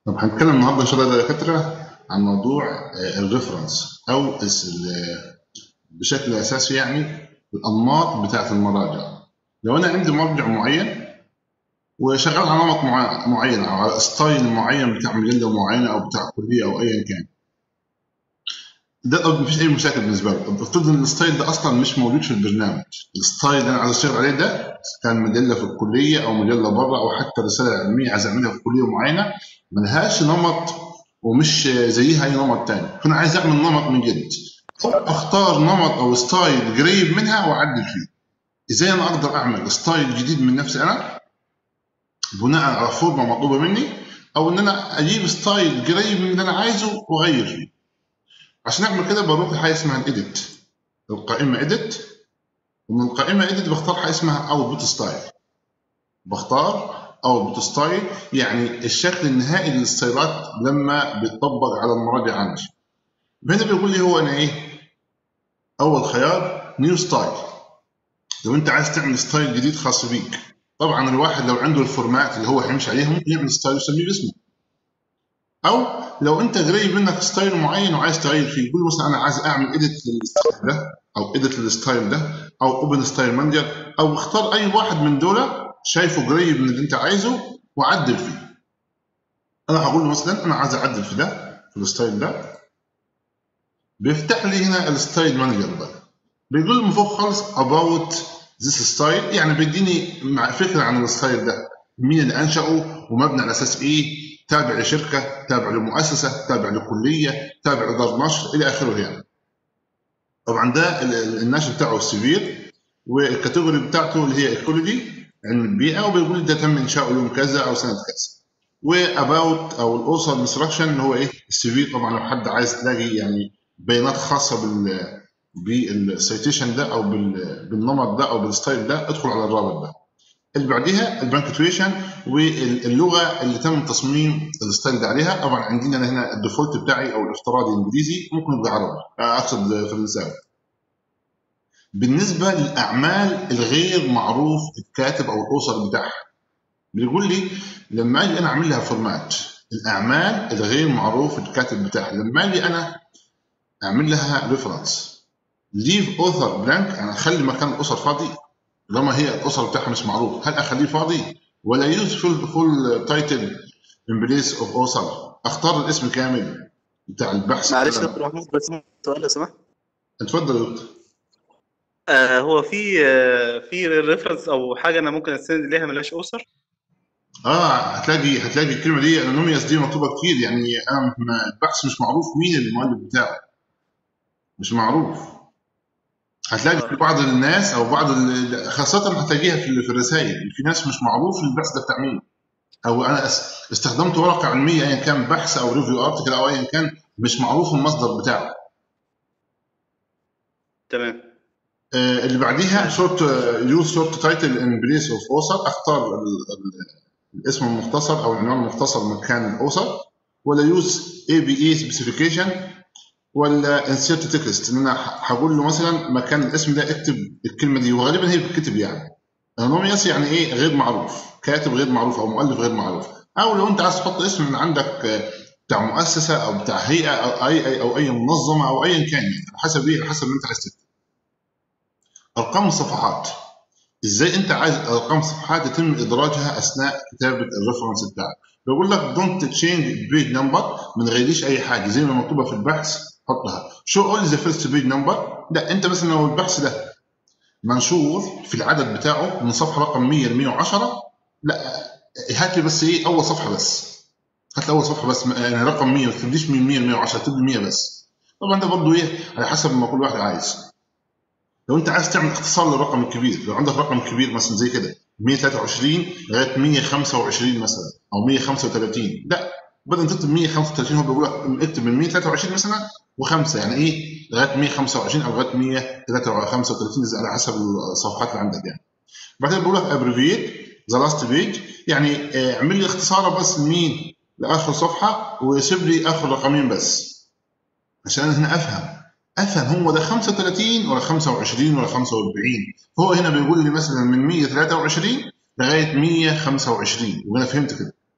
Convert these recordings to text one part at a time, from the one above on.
طب هنتكلم النهارده ان شاء الله يا دكاتره عن موضوع الريفرنس او ال- بشكل اساسي يعني الانماط بتاعه المراجع لو انا عندي مرجع معين وشغال على نمط مع- معين او على ستايل معين بتاع مجله معينه او بتاع كليه او ايا كان ده مفيش اي مشاكل بالنسبه له طب افترض ان الستايل ده اصلا مش موجود في البرنامج الستايل اللي انا عايز اشتغل عليه ده كان مجله في الكليه او مجله بره او حتى رساله علميه عايز اعملها في كليه معينه ملهاش نمط ومش زيها اي نمط تاني فانا عايز اعمل نمط من جديد اختار نمط او ستايل قريب منها واعدل فيه ازاي انا اقدر اعمل ستايل جديد من نفسي انا بناء على فورمه مطلوبه مني او ان انا اجيب ستايل قريب من اللي انا عايزه واغير فيه عشان اعمل كده بروح لحاجه اسمها الايديت القائمه ايديت ومن القائمه ايديت بختار حاجه اسمها اوتبوت ستايل بختار اوتبوت ستايل يعني الشكل النهائي للستايلات لما بيتطبق على المراجع عندي هنا بيقول لي هو انا ايه اول خيار نيو ستايل لو انت عايز تعمل ستايل جديد خاص بيك طبعا الواحد لو عنده الفورمات اللي هو هيمشي عليها ممكن يعمل ستايل يسميه باسمه او لو انت قريب منك ستايل معين وعايز تغير فيه قول مثلا انا عايز اعمل اديت للستايل ده او اديت للستايل ده او اوبن ستايل مانجر او اختار اي واحد من دول شايفه قريب من اللي انت عايزه وعدل فيه انا هقول له مثلا انا عايز اعدل في ده في الستايل ده بيفتح لي هنا الستايل مانجر ده بيقول لي من فوق خالص about this style يعني بيديني مع فكره عن الستايل ده مين اللي انشاه ومبني على اساس ايه تابع لشركه تابع لمؤسسه تابع لكليه تابع لدار نشر الى اخره يعني طبعا ده ال- ال- النشر بتاعه السيفير والكاتيجوري بتاعته اللي هي ايكولوجي علم البيئه وبيقول لي ده تم انشاؤه يوم كذا او سنه كذا واباوت او الاوثر انستراكشن اللي هو ايه السيفير طبعا لو حد عايز تلاقي يعني بيانات خاصه بال بالسيتيشن ده او بال- بالنمط ده او بالستايل ده ادخل على الرابط ده اللي بعديها البنكتويشن واللغه اللي تم تصميم الستايل ده عليها طبعا عندنا أنا هنا الديفولت بتاعي او الافتراضي انجليزي ممكن يبقى عربي آه، اقصد فرنساوي بالنسبه للاعمال الغير معروف الكاتب او الاوثر بتاعها بيقول لي لما اجي انا اعمل لها فورمات الاعمال الغير معروف الكاتب بتاعها لما اجي انا اعمل لها ريفرنس ليف اوثر بلانك انا اخلي مكان الاسر فاضي لما هي الاسر بتاعها مش معروف هل اخليه فاضي ولا يوز فول فول تايتل ان بليس اوف اوثر اختار الاسم كامل بتاع البحث معلش يا دكتور محمود بس سؤال لو سمحت اتفضل يا دكتور آه هو في آه في ريفرنس او حاجه انا ممكن استند اليها ملهاش اوثر اه هتلاقي هتلاقي الكلمه دي انونيميوس دي مكتوبه كتير يعني انا ما- البحث مش معروف مين المؤلف بتاعه مش معروف هتلاقي في بعض الناس او بعض ال- خاصه هتلاقيها في في الرسائل في ناس مش معروف البحث ده بتاع مين او انا أس- استخدمت ورقه علميه ايا كان بحث او ريفيو ارتكل او ايا كان مش معروف المصدر بتاعه تمام آه، اللي بعديها شورت يوز شورت تايتل ان بليس اوف اوثر اختار ال- ال- الاسم المختصر او العنوان المختصر مكان الاوثر ولا يوز اي بي اي سبيسيفيكيشن ولا انسيرت تكست ان انا ح- هقول له مثلا مكان الاسم ده اكتب الكلمه دي وغالبا هي بتكتب يعني انونيمس يعني ايه غير معروف كاتب غير معروف او مؤلف غير معروف او لو انت عايز تحط اسم من عندك آه، بتاع مؤسسه او بتاع هيئه او اي أي- او اي منظمه او ايا كان يعني على حسب ايه على حسب ما انت عايز تكتب ارقام الصفحات ازاي انت عايز ارقام الصفحات يتم ادراجها اثناء كتابه الريفرنس بتاعك بيقول لك دونت تشينج بيج نمبر ما نغيريش اي حاجه زي ما مكتوبه في البحث حطها شو اول ذا فيرست بيج نمبر لا انت مثلا لو البحث ده منشور في العدد بتاعه من صفحه رقم 100 ل 110 لا هات لي بس ايه اول صفحه بس هات لي اول صفحه بس يعني رقم 100 ما تكتبليش من 100 ل 110 اكتب لي 100 بس طبعا ده برضه ايه على حسب ما كل واحد عايز لو انت عايز تعمل اختصار للرقم الكبير لو عندك رقم كبير مثلا زي كده 123 لغايه 125 مثلا او 135 لا بدل ما تكتب 135 هو بيقول لك اكتب من 123 مثلا وخمسه يعني ايه لغايه 125 او لغايه 135 على حسب الصفحات اللي عندك يعني بعدين بيقول لك ابريفيت ذا لاست بيج يعني آه، اعمل لي اختصاره بس لمين لاخر صفحه وسيب لي اخر رقمين بس عشان انا هنا افهم افهم هو ده 35 ولا 25 ولا 45 فهو هنا بيقول لي مثلا من 123 لغايه 125 وانا فهمت كده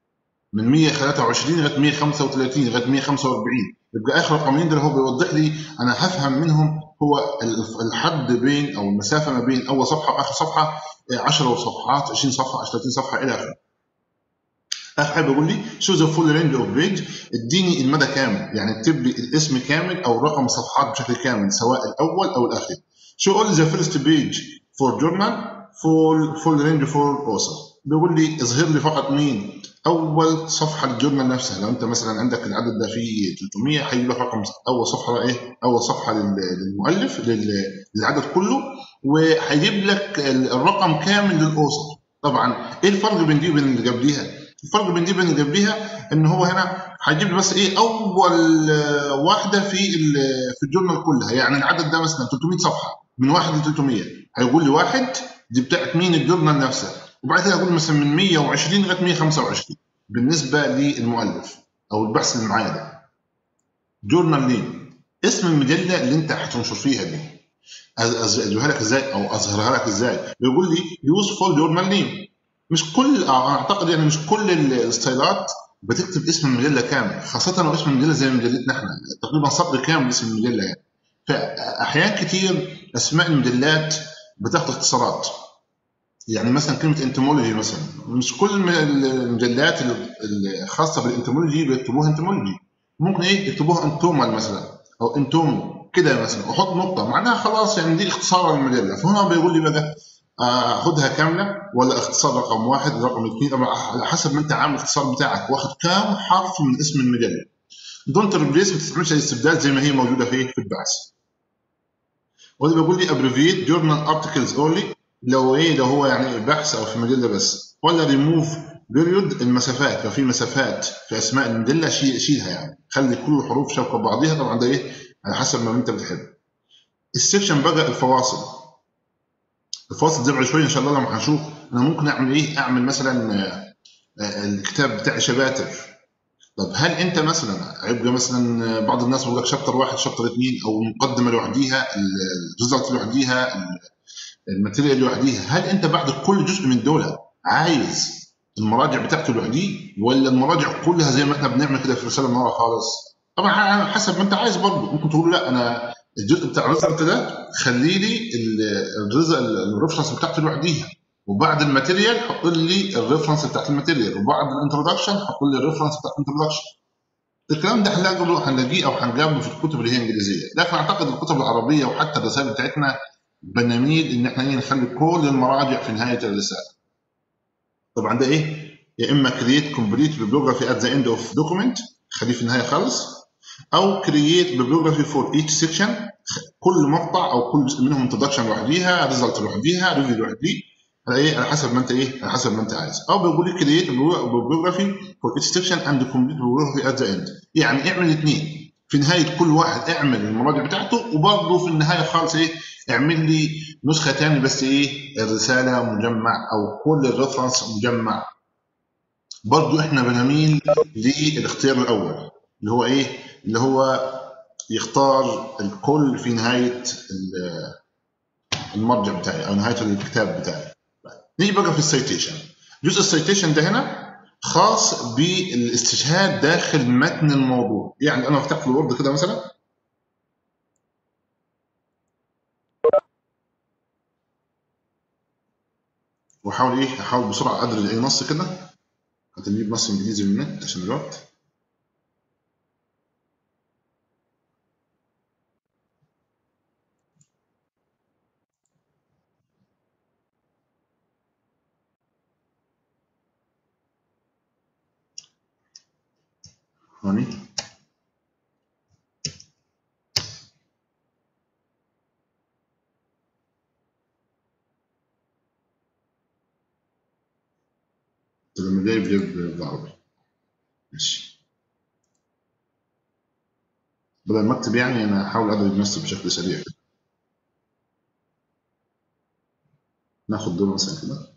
من 123 لغايه 135 لغايه 145 يبقى اخر رقمين دول هو بيوضح لي انا هفهم منهم هو ال- الحد بين او المسافه ما بين اول صفحه واخر صفحه آه، 10 صفحات 20 صفحه 30 صفحه الى اخره. اخر حاجه بيقول لي شو ذا فول رينج اوف بيج اديني المدى كامل يعني اكتب لي الاسم كامل او رقم الصفحات بشكل كامل سواء الاول او الاخير. شو اول ذا فيرست بيج فور جورنال فول فول رينج فور اوثر بيقول لي اظهر لي فقط مين اول صفحه للجورنال نفسها لو انت مثلا عندك العدد ده فيه 300 هيجيب لك رقم اول صفحه بقى ايه اول صفحه لل- للمؤلف لل- للعدد كله وهيجيب لك ال- الرقم كامل للاوسط طبعا ايه الفرق بين دي وبين اللي قبليها الفرق بين دي وبين اللي قبليها ان هو هنا هيجيب لي بس ايه اول آه، واحده في ال- في الجورنال كلها يعني العدد ده مثلا 300 صفحه من واحد ل 300 هيقول لي واحد دي بتاعت مين الجورنال نفسها وبعد كده اقول مثلا من 120 لغايه 125 بالنسبه للمؤلف او البحث اللي معايا ده جورنال نيم اسم المجله اللي انت هتنشر فيها دي أز- أز- اجيبها لك ازاي او اظهرها لك ازاي بيقول لي يوز فول جورنال نيم مش كل آه، اعتقد يعني مش كل الستايلات بتكتب اسم المجله كامل خاصه لو اسم المجله زي مجلتنا احنا تقريبا سطر كامل اسم المجله يعني فاحيان كتير اسماء المجلات بتاخد اختصارات يعني مثلا كلمه انتمولوجي مثلا مش كل الم- المجلات ال- الخاصه بالانتمولوجي بيكتبوها انتمولوجي ممكن ايه يكتبوها انتومال مثلا او انتومو كده مثلا وحط نقطه معناها خلاص يعني دي اختصار للمجله فهنا بيقول لي بقى آه، خدها كامله ولا اختصار رقم واحد رقم اثنين طبعا على حسب ما انت عامل الاختصار بتاعك واخد كام حرف من اسم المجله دونت ريبليس ما تستعملش الاستبدال زي ما هي موجوده في في البحث وده بيقول لي ابريفيت جورنال ارتكلز اونلي لو ايه لو هو يعني بحث او في مجله بس ولا ريموف بيريود المسافات لو في مسافات في اسماء المجله شيل شيلها يعني خلي كل الحروف شبكه بعضيها طبعا ده ايه على حسب ما انت بتحب السكشن بقى الفواصل الفواصل زي بعد شويه ان شاء الله لما هنشوف انا ممكن اعمل ايه اعمل مثلا آه، آه، الكتاب بتاع شباتر طب هل انت مثلا هيبقى مثلا بعض الناس بيقول لك شابتر واحد شابتر اثنين او مقدمه لوحديها الريزلت لوحديها الماتيريال لوحديها هل انت بعد كل جزء من دول عايز المراجع بتاعته لوحديه ولا المراجع كلها زي ما احنا بنعمل كده في رساله من ورا خالص طبعا على حسب ما انت عايز برضه ممكن تقول لا انا الجزء بتاع الريزلت ده خلي لي الريفرنس بتاعته لوحديها وبعد الماتيريال حط لي الريفرنس بتاعت الماتيريال وبعد الانترودكشن حط لي الريفرنس بتاعت الانترودكشن الكلام ده هنلاقيه هنلاقيه او هنجابه في الكتب اللي هي انجليزيه لكن اعتقد الكتب العربيه وحتى الرسائل بتاعتنا بنميل ان احنا ايه نخلي كل المراجع في نهايه الرساله طبعا ده ايه يا اما كرييت كومبليت بيبلوجرافي ات ذا اند اوف دوكيمنت خليه في النهايه خالص او كرييت بيبلوجرافي فور ايتش سيكشن كل مقطع او كل جزء منهم انتروداكشن لوحديها ريزلت لوحديها ريفيو لوحديه على ايه على حسب ما انت ايه على حسب ما انت عايز او بيقول لي كرييت بيبلوجرافي فور ايتش سيكشن اند كومبليت بيبلوجرافي ات ذا اند يعني اعمل اثنين في نهايه كل واحد اعمل المراجع بتاعته وبرضه في النهايه خالص ايه اعمل لي نسخه ثانيه بس ايه الرساله مجمع او كل الريفرنس مجمع برضه احنا بنميل للاختيار الاول اللي هو ايه اللي هو يختار الكل في نهايه المرجع بتاعي او نهايه الكتاب بتاعي نيجي بقى في السيتيشن جزء السيتيشن ده هنا خاص بالاستشهاد داخل متن الموضوع يعني انا فتحت الورد كده مثلا واحاول ايه احاول بسرعه ادرج اي نص كده هتجيب نص انجليزي من النت عشان الوقت هوني لما جايب جايب بالعربي ماشي بدل ما اكتب يعني انا هحاول ادرج نفسي بشكل سريع كده ناخد دول مثلا كده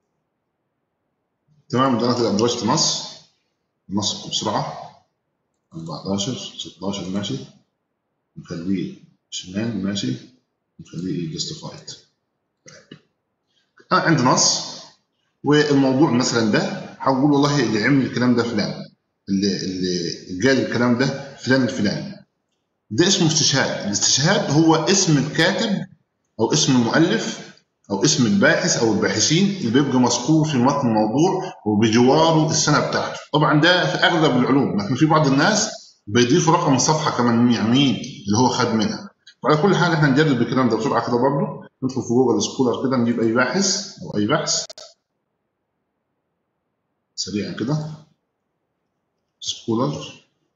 تمام ده انا كده ادرجت نص نص بسرعه 14 16 ماشي نخليه شمال ماشي نخليه justified انا عندي نص والموضوع مثلا ده هقول والله اللي عمل الكلام ده فلان اللي اللي قال الكلام ده فلان الفلاني ده اسمه استشهاد الاستشهاد هو اسم الكاتب او اسم المؤلف او اسم الباحث او الباحثين اللي بيبقى مذكور في متن الموضوع وبجواره السنه بتاعته طبعا ده في اغلب العلوم لكن في بعض الناس بيضيفوا رقم الصفحه كمان يعني مين اللي هو خد منها وعلى كل حال احنا نجرب الكلام ده بسرعه كده برضه ندخل في جوجل سكولر كده نجيب اي باحث او اي بحث سريعا كده سكولر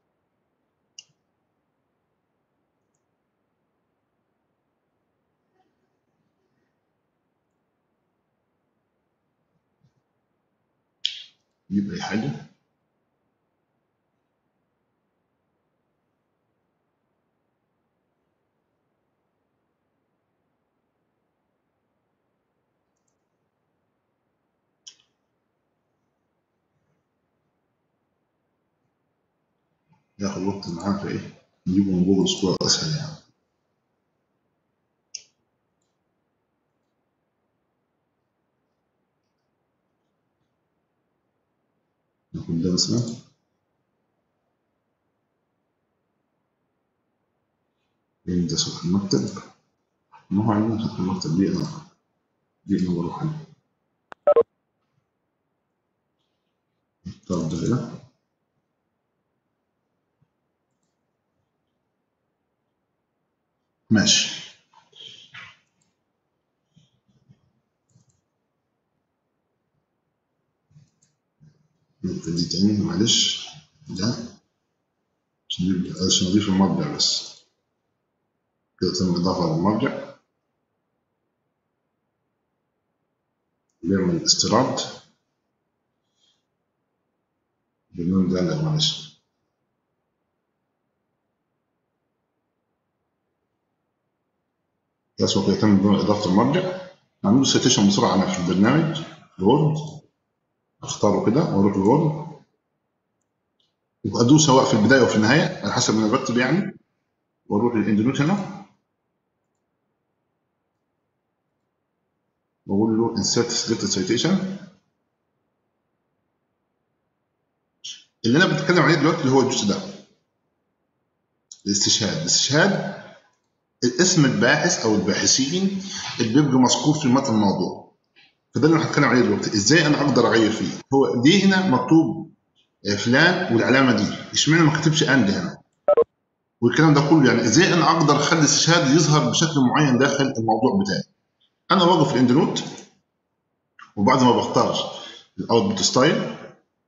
نجيب اي حاجه ياخد وقت معاه في ايه نجيبه من جوجل سكولر اسهل يعني ناخد ده مثلا لان ده صفحة المكتب ما هو عندنا صفحة المكتب دي انا دي انا بروح عليها طب ده كده ماشي نقفل دي تاني معلش ده عشان نجيب- عشان نضيف المرجع بس كده تم إضافة للمرجع بيعمل استيراد بالنون ده لا معلش ده سوف يتم بدون إضافة المرجع نعمل سيتيشن بسرعة أنا في البرنامج الوورد اختاره كده واروح الوورد وادوس سواء في البدايه وفي النهايه على حسب ما انا برتب يعني واروح للاندنوت هنا واقول له insert selected citation اللي انا بتكلم عليه دلوقتي اللي هو الجزء ده الاستشهاد الاستشهاد اسم الباحث او الباحثين اللي بيبقى مذكور في متن الموضوع فده اللي هنتكلم عليه دلوقتي ازاي انا اقدر اغير فيه هو دي هنا مكتوب فلان والعلامه دي اشمعنى ما كتبش اند هنا والكلام ده كله يعني ازاي انا اقدر اخلي الاستشهاد يظهر بشكل معين داخل الموضوع بتاعي انا واقف الاند نوت وبعد ما بختار الاوتبوت ستايل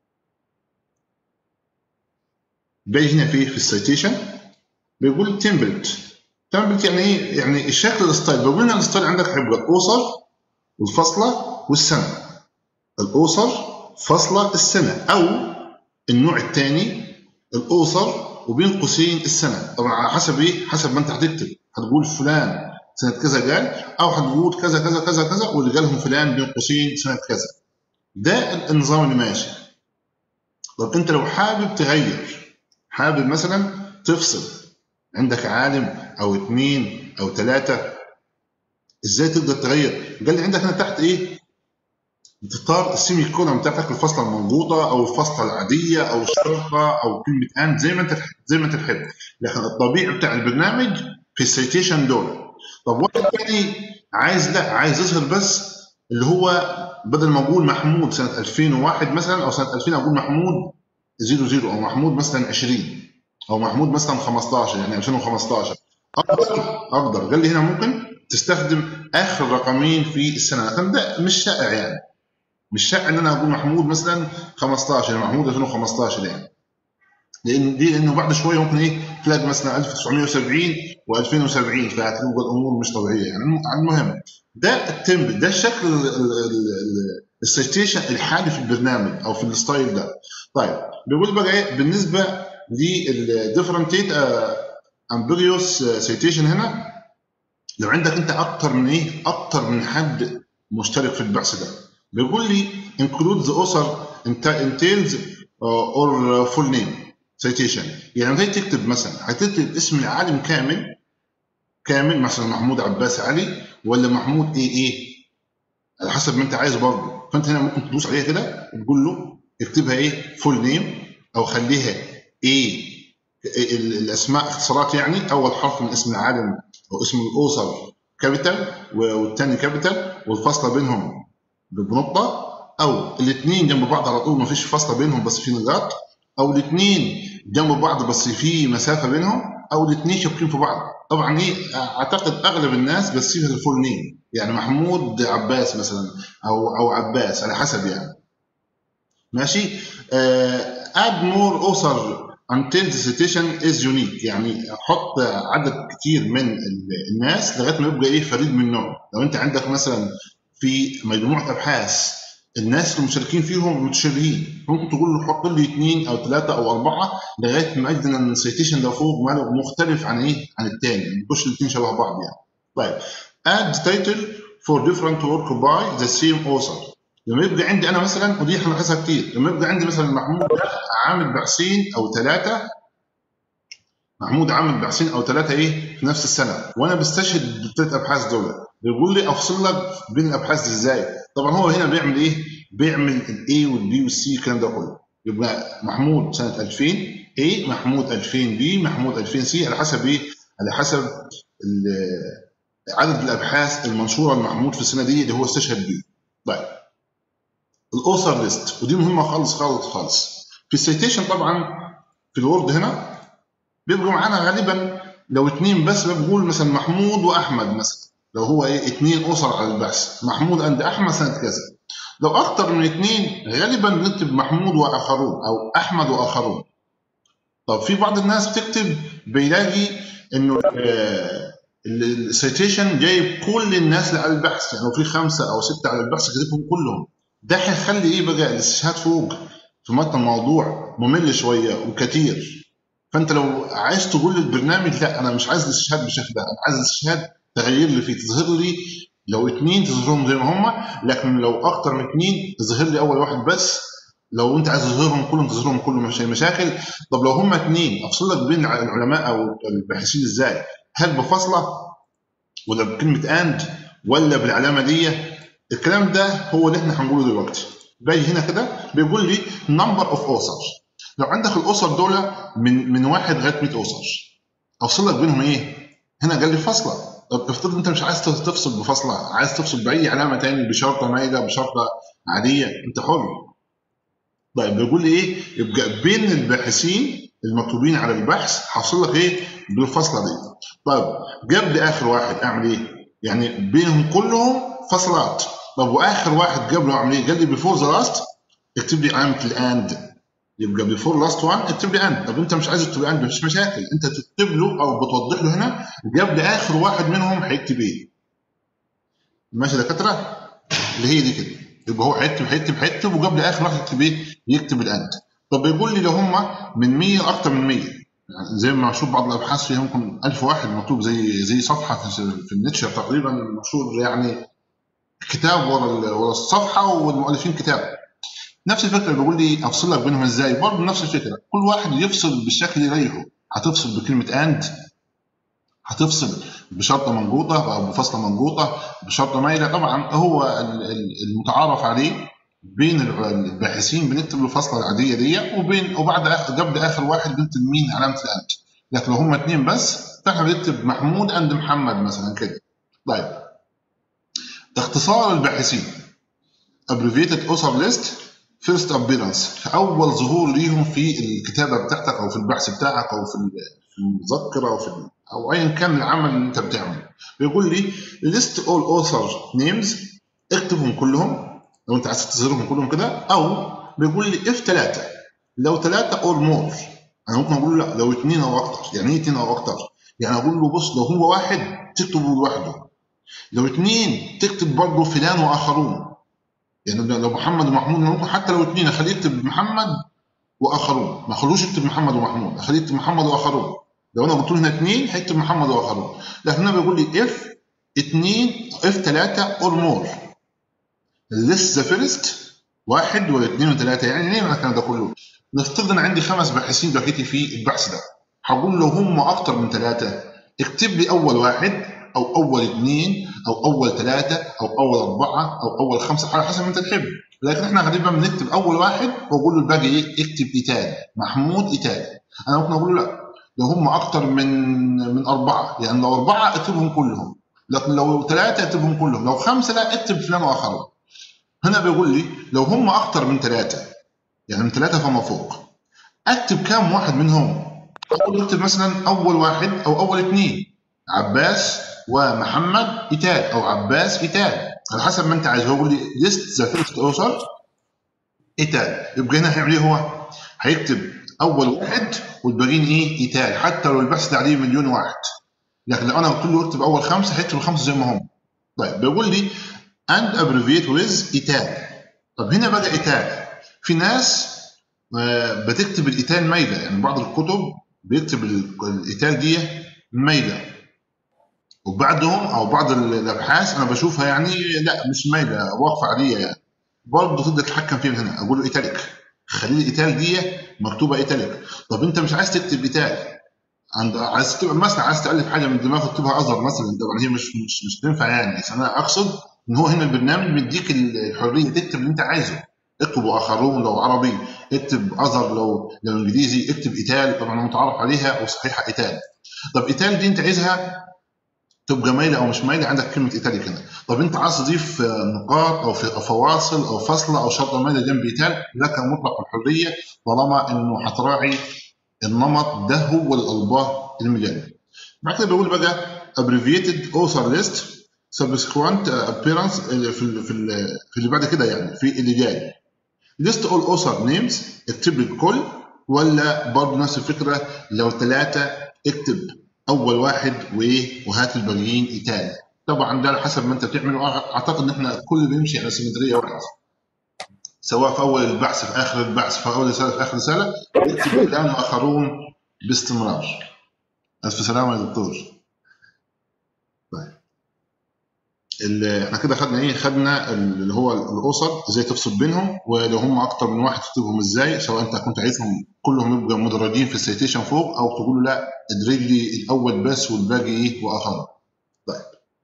باجي هنا في في السيتيشن بيقول تمبلت تمبلت يعني ايه يعني الشكل الستايل بيقول لنا الستايل عندك هيبقى الاسر والفصلة والسنة الأسر فصلة السنة أو النوع الثاني الأسر وبين قوسين السنة طبعا على حسب إيه حسب ما أنت هتكتب هتقول فلان سنة كذا قال أو هتقول كذا كذا كذا كذا واللي قالهم فلان بين قوسين سنة كذا ده النظام اللي ماشي طب أنت لو حابب تغير حابب مثلا تفصل عندك عالم أو اثنين أو ثلاثة ازاي تقدر تغير قال لي عندك هنا تحت ايه تختار السيمي كولوم بتاعتك الفصله المنقوطه او الفصله العاديه او الشرطه او كلمه اند زي ما انت زي ما انت تحب لكن الطبيعي بتاع البرنامج في السيتيشن دول طب واحد تاني عايز لا عايز يظهر بس اللي هو بدل ما اقول محمود سنه 2001 مثلا او سنه 2000 اقول محمود 00 او محمود مثلا 20 او محمود مثلا 15 يعني 2015 اقدر اقدر قال لي هنا ممكن تستخدم اخر رقمين في السنه لكن ده مش شائع يعني مش شائع ان انا اقول محمود مثلا 15 يعني محمود 2015 يعني لان دي لانه بعد شويه ممكن ايه تلاقي مثلا 1970 و2070 فهتبقى الامور مش طبيعيه يعني المهم ده التمبل ده الشكل السيتيشن الحالي في البرنامج او في الستايل ده طيب بيقول بقى ايه بالنسبه للديفرنتيت امبريوس سيتيشن هنا لو عندك انت اكتر من ايه اكتر من حد مشترك في البحث ده بيقول لي include the author entails or full name سيتيشن يعني لما تيجي تكتب مثلا هتكتب اسم العالم كامل كامل مثلا محمود عباس علي ولا محمود ايه ايه على حسب ما انت عايز برضه فانت هنا ممكن تدوس عليها كده وتقول له اكتبها ايه فول نيم او خليها ايه ال- الاسماء اختصارات يعني اول حرف من اسم العالم او اسم الاسر كابيتال والثاني كابيتال والفاصله بينهم بنقطه او الاثنين جنب بعض على طول ما فيش فاصله بينهم بس في نقاط او الاثنين جنب بعض بس في مسافه بينهم او الاثنين شابكين في بعض طبعا ايه اعتقد اغلب الناس بتسيبها الفول نيم يعني محمود عباس مثلا او او عباس على حسب يعني ماشي اد مور اوثر until the citation is unique يعني حط عدد كتير من ال- الناس لغايه ما يبقى ايه فريد من نوعه لو انت عندك مثلا في مجموعه ابحاث الناس المشاركين فيهم متشابهين ممكن تقول له حط لي اثنين او ثلاثه او اربعه لغايه ما اجد ان السيتيشن ده فوق ماله مختلف عن ايه عن الثاني ما يبقوش الاثنين شبه بعض يعني طيب add title for different work by the same author لما يبقى عندي انا مثلا ودي هنلاحظها كتير لما يبقى عندي مثلا محمود ده عامل بحثين او ثلاثه محمود عامل بحثين او ثلاثه ايه في نفس السنه وانا بستشهد بالثلاث ابحاث دول بيقول لي افصل لك بين الابحاث دي ازاي طبعا هو هنا بيعمل ايه بيعمل الاي والبي والسي الكلام ده كله يبقى محمود سنه 2000 اي محمود 2000 بي محمود 2000 سي على حسب ايه على حسب ال- عدد الابحاث المنشوره لمحمود في السنه دي اللي هو استشهد بيه طيب الاوثر ليست ودي مهمه خالص خالص خالص في السيتيشن طبعا في الوورد هنا بيبقوا معانا غالبا لو اثنين بس بقول مثلا محمود واحمد مثلا لو هو ايه اثنين اسر على البحث محمود عند احمد سنه كذا لو اكتر من اثنين غالبا بنكتب محمود واخرون او احمد واخرون طب في بعض الناس بتكتب بيلاقي انه آه، ال- السيتيشن جايب كل الناس اللي على البحث يعني لو في خمسه او سته على البحث كاتبهم كلهم ده هيخلي ايه بقى الاستشهاد فوق في متن الموضوع ممل شويه وكتير فانت لو عايز تقول للبرنامج لا انا مش عايز الاستشهاد بالشكل ده انا عايز الاستشهاد تغير لي فيه تظهر لي لو اثنين تظهرهم زي ما هم لكن لو اكتر من اثنين تظهر لي اول واحد بس لو انت عايز تظهرهم كلهم تظهرهم كلهم مش مشاكل طب لو هم اثنين افصل لك بين العلماء او الباحثين ازاي هل بفصله ولا بكلمه اند ولا بالعلامه دي الكلام ده هو اللي احنا هنقوله دلوقتي باجي هنا كده بيقول لي نمبر اوف اوثر لو عندك الاسر دول من من واحد لغايه 100 اسر افصل لك بينهم ايه؟ هنا قال لي فاصله طب افترض انت مش عايز تفصل بفاصله عايز تفصل باي علامه تاني بشرطه مايله بشرطه عاديه انت حر طيب بيقول لي ايه؟ يبقى بين الباحثين المكتوبين على البحث هفصل لك ايه؟ بالفاصله دي طيب قبل اخر واحد اعمل ايه؟ يعني بينهم كلهم فصلات طب واخر واحد قبله اعمل ايه؟ قال لي بيفور ذا لاست اكتب لي علامه الاند يبقى بيفور لاست وان اكتب لي اند طب انت مش عايز تكتب اند مفيش مشاكل انت تكتب له او بتوضح له هنا قبل اخر واحد منهم هيكتب ايه ماشي يا دكاتره اللي هي دي كده يبقى هو هيكتب هيكتب هيكتب وقبل اخر واحد يكتب ايه يكتب الاند طب بيقول لي لو هم من 100 اكتر من 100 يعني زي ما اشوف بعض الابحاث فيها ممكن 1000 واحد مكتوب زي زي صفحه في, في النتشر تقريبا مشهور يعني كتاب ورا ال- ورا الصفحه والمؤلفين كتاب نفس الفكره بيقول لي افصل لك بينهم ازاي برضه نفس الفكره كل واحد يفصل بالشكل اللي يريحه هتفصل بكلمه اند هتفصل بشرطه منقوطه او بفصله منقوطه بشرطه مايله طبعا هو ال- ال- المتعارف عليه بين ال- الباحثين بنكتب الفصله العاديه دي وبين وبعد آخر قبل اخر واحد بنكتب مين علامه الاند لكن لو هم اثنين بس فاحنا بنكتب محمود اند محمد مثلا كده طيب اختصار الباحثين abbreviated author list first appearance في اول ظهور ليهم في الكتابه بتاعتك او في البحث بتاعك او في ال- في المذكره او في ال- او ايا كان العمل اللي انت بتعمله بيقول لي list all author names اكتبهم كلهم لو انت عايز تظهرهم كلهم كده او بيقول لي اف ثلاثه لو ثلاثه اور مور انا ممكن اقول له لا لو اثنين او اكتر يعني ايه اثنين او اكتر يعني اقول له بص لو هو واحد تكتبه لوحده لو اثنين تكتب برضه فلان واخرون يعني لو محمد ومحمود ممكن حتى لو اثنين اخليه يكتب محمد واخرون ما اخلوش يكتب محمد ومحمود اخليه يكتب محمد واخرون لو انا قلت له هنا اثنين هيكتب محمد واخرون لكن هنا بيقول لي اف اثنين اف ثلاثه اور مور لسه ذا فيرست واحد ولا اثنين وثلاثه يعني ليه معنى الكلام ده كله؟ نفترض انا عندي خمس باحثين دلوقتي في البحث ده هقول لو هم اكتر من ثلاثه اكتب لي اول واحد او اول اثنين او اول ثلاثه او اول اربعه او اول خمسه على حسب ما انت تحب لكن احنا غالبا بنكتب اول واحد واقول له الباقي ايه اكتب ايتال محمود ايتال انا ممكن اقول له لا لو هم اكتر من من اربعه يعني لو اربعه اكتبهم كلهم لكن لو ثلاثه اكتبهم كلهم لو خمسه لا اكتب فلان واخر هنا بيقول لي لو هم اكتر من ثلاثه يعني من ثلاثه فما فوق اكتب كام واحد منهم اقول له اكتب مثلا اول واحد او اول اثنين عباس ومحمد ايتال او عباس ايتال على حسب ما انت عايز هو يقول لي ليست ذا فيرست اوثر ايتال يبقى هنا هيعمل ايه هو؟ هيكتب اول واحد والباقيين ايه ايتال حتى لو البحث ده عليه مليون واحد لكن لو انا قلت له اكتب اول خمسه هيكتب الخمسه زي ما هم طيب بيقول لي and abbreviate with ايتال طب هنا بقى ايتال في ناس بتكتب الايتال مايله يعني بعض الكتب بيكتب الايتال دي مايله وبعدهم او بعض الابحاث انا بشوفها يعني لا مش مايله واقفه عاديه يعني برضه تقدر تتحكم فيها من هنا اقول له ايتاليك خلي لي الايتال دي مكتوبه ايتاليك طب انت مش عايز تكتب ايتال عند عايز تكتب مثلا عايز تالف حاجه من دماغك تكتبها ازر مثلا طبعا هي مش مش مش تنفع يعني بس انا اقصد ان هو هنا البرنامج بيديك الحريه تكتب اللي انت عايزه اكتبوا اخرون لو عربي اكتب اذر لو لو انجليزي اكتب ايتال طبعا متعارف عليها وصحيحه ايتال طب ايتال دي انت عايزها تبقى مايله او مش مايله عندك كلمه ايتاليك هنا طب انت عايز تضيف نقاط او فواصل او فاصله او شرطه مايله جنب ايتال لك مطلق الحريه طالما انه هتراعي النمط ده هو الالباه المجله بعد كده بيقول بقى abbreviated author list subsequent appearance في ال في ال في اللي بعد كده يعني في اللي جاي list all author names اكتب لي الكل ولا برضه نفس الفكره لو ثلاثه اكتب اول واحد وايه وهات الباقيين ايتال طبعا ده على حسب ما انت بتعمل اعتقد ان احنا الكل بيمشي على سيمتريه واحده سواء في اول البحث في اخر البحث في اول رساله في اخر رساله اكتب الان اخرون باستمرار الف سلامه يا دكتور طيب احنا كده خدنا ايه خدنا اللي هو الاسر ازاي تفصل بينهم ولو هم اكتر من واحد تكتبهم ازاي سواء انت كنت عايزهم كلهم يبقوا مدرجين في السيتيشن فوق او تقول له لا ادرج لي الاول بس والباقي ايه واخر طيب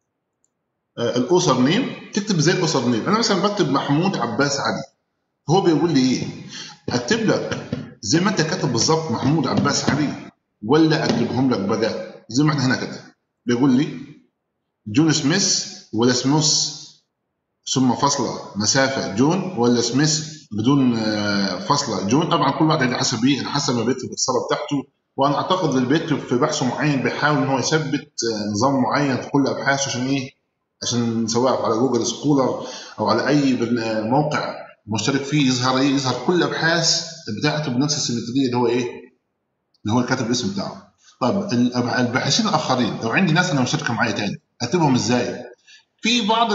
آه الاسر نيم تكتب ازاي الاسر نيم انا مثلا بكتب محمود عباس علي هو بيقول لي ايه اكتب لك زي ما انت كاتب بالظبط محمود عباس علي ولا اكتبهم لك بقى زي ما احنا هنا كده بيقول لي جون سميث ولا سموث ثم فاصلة مسافة جون ولا سميث بدون فاصلة جون طبعا كل واحد على حسب ايه على حسب ما بيكتب الصلاة بتاعته وانا اعتقد اللي بيكتب في بحث معين بيحاول ان هو يثبت نظام معين في كل ابحاثه عشان ايه عشان سواء على جوجل سكولر او على اي موقع مشترك فيه يظهر ايه يظهر كل الابحاث بتاعته بنفس السيمتريه اللي هو ايه اللي هو كاتب الاسم بتاعه طب الباحثين الاخرين لو عندي ناس انا مشتركه معايا تاني اكتبهم ازاي في بعض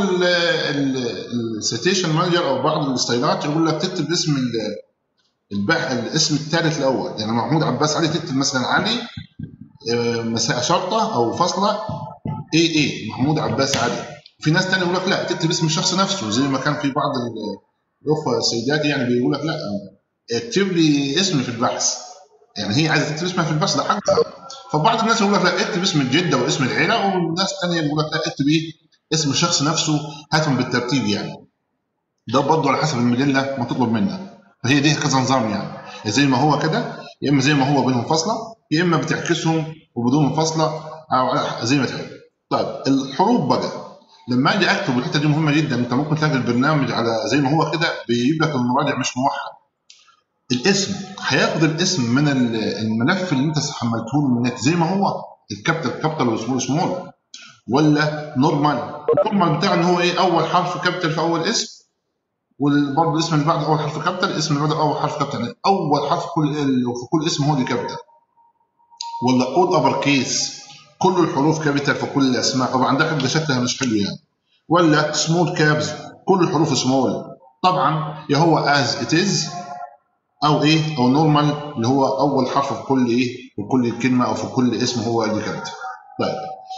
السيتيشن مانجر او بعض الستايلات يقول لك تكتب اسم البح الاسم الثالث الاول يعني محمود عباس علي تكتب مثلا علي مساء شرطه او فاصله اي اي محمود عباس علي في ناس ثانيه يقول لك لا تكتب اسم الشخص نفسه زي ما كان في بعض الاخوه السيدات يعني بيقول لك لا اكتب لي اسمي في البحث يعني هي عايزه تكتب اسمها في البحث ده حقها فبعض الناس يقول لك لا اكتب اسم الجده واسم العيله والناس الثانيه يقول لك لا اكتب ايه اسم الشخص نفسه هاتهم بالترتيب يعني ده برضه على حسب المجله ما تطلب منك فهي دي كذا نظام يعني زي ما هو كده يا اما زي ما هو بينهم فاصله يا اما بتعكسهم وبدون فاصله او زي ما تحب طيب الحروف بقى لما اجي اكتب الحته دي مهمه جدا انت ممكن تلاقي البرنامج على زي ما هو كده بيجيب لك المراجع مش موحد الاسم هياخد الاسم من الملف اللي انت حملته له من النت زي ما هو الكابيتال كابيتال والسمول سمول ولا نورمال النورمال بتاع ان هو ايه اول حرف كابيتال في اول اسم وبرضه الاسم اللي بعد اول حرف كابيتال الاسم اللي بعد اول حرف كابيتال يعني اول حرف كل في كل اسم هو اللي كابيتال ولا اول ابر كيس كل الحروف كابيتال في كل الاسماء طبعا ده ده شكلها مش حلو يعني ولا سمول كابز كل الحروف سمول طبعا يا هو از ات از او ايه او نورمال اللي هو اول حرف في كل ايه في كل كلمه او في كل اسم هو اللي كابيتال طيب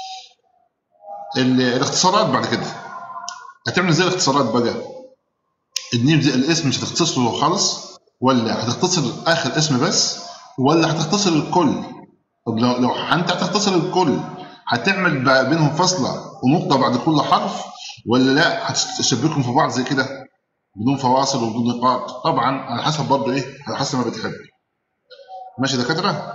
الاختصارات بعد كده هتعمل ازاي الاختصارات بقى النيم زي الاسم مش هتختصر له خالص ولا هتختصر اخر اسم بس ولا هتختصر الكل طب لو لو انت هتختصر الكل هتعمل ب- بينهم فاصله ونقطه بعد كل حرف ولا لا هتشبكهم في بعض زي كده بدون فواصل وبدون نقاط طبعا على حسب برضه ايه على حسب ما بتحب ماشي يا دكاتره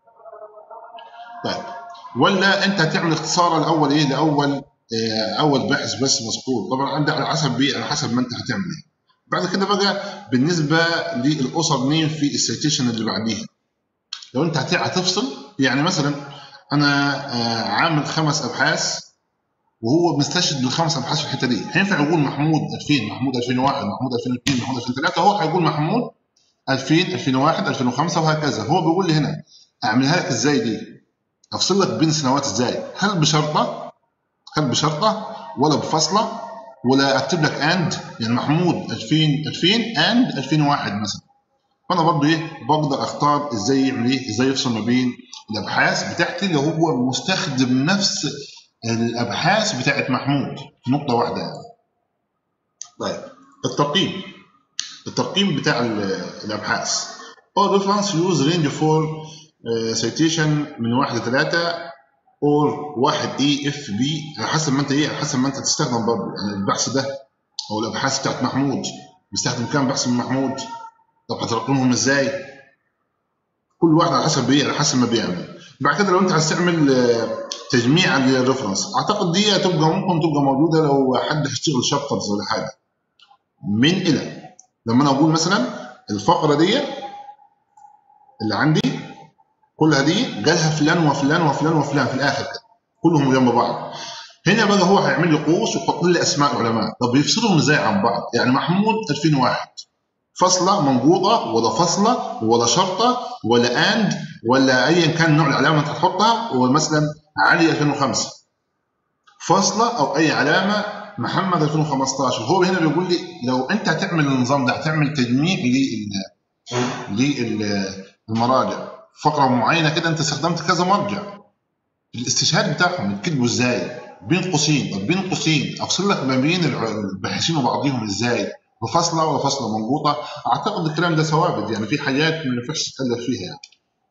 طيب ولا انت هتعمل اختصار الاول ايه لاول آه، اول باحث بس مذكور طبعا انت على حسب ايه على حسب ما انت هتعمل ايه بعد كده بقى بالنسبه للاسر نيم في السيتيشن اللي بعديها لو انت هت- هتفصل يعني مثلا انا آه، عامل خمس ابحاث وهو مستشهد بالخمس ابحاث في الحته دي هينفع يقول محمود 2000 محمود 2001 محمود 2002 محمود 2003 هو هيقول محمود 2000 2001 2005 وهكذا هو بيقول لي هنا اعملها لك ازاي دي افصل لك بين السنوات ازاي هل بشرطه هل بشرطه ولا بفصله ولا اكتب لك اند يعني محمود 2000 2000 اند 2001 مثلا فانا برضو ايه بقدر اختار ازاي يعمل ايه ازاي يفصل ما بين الابحاث بتاعتي اللي هو مستخدم نفس الابحاث بتاعت محمود في نقطه واحده يعني. طيب الترقيم الترقيم بتاع ال- الابحاث all reference use range for uh, citation من واحد لثلاثة or واحد A F B على حسب ما انت ايه على حسب ما انت تستخدم برضه يعني البحث ده او الابحاث بتاعت محمود بيستخدم كام بحث من محمود طب هترقمهم ازاي؟ كل واحد على حسب ايه على حسب ما بيعمل بعد كده لو انت عايز تعمل آه، تجميع للريفرنس اعتقد دي هتبقى ممكن تبقى موجوده لو حد هيشتغل شابترز ولا حاجه من الى لما انا اقول مثلا الفقره دي اللي عندي كلها دي جالها فلان وفلان وفلان وفلان في الاخر كده كلهم جنب بعض هنا بقى هو هيعمل لي قوس ويحط لي اسماء العلماء طب يفصلهم ازاي عن بعض يعني محمود 2001 فصله منقوطه ولا فصله ولا شرطه ولا اند ولا ايا كان نوع العلامه اللي انت هتحطها ومثلا علي 2005 فاصله او اي علامه محمد 2015 هو هنا بيقول لي لو انت هتعمل النظام ده هتعمل تجميع لل للمراجع فقره معينه كده انت استخدمت كذا مرجع الاستشهاد بتاعهم يتكتبوا ازاي بين قوسين طب بين قوسين افصل لك ما بين الع- الباحثين وبعضهم ازاي بفصله ولا فصله منقوطه اعتقد الكلام ده ثوابت يعني في حاجات ما ينفعش تتالف فيها يعني.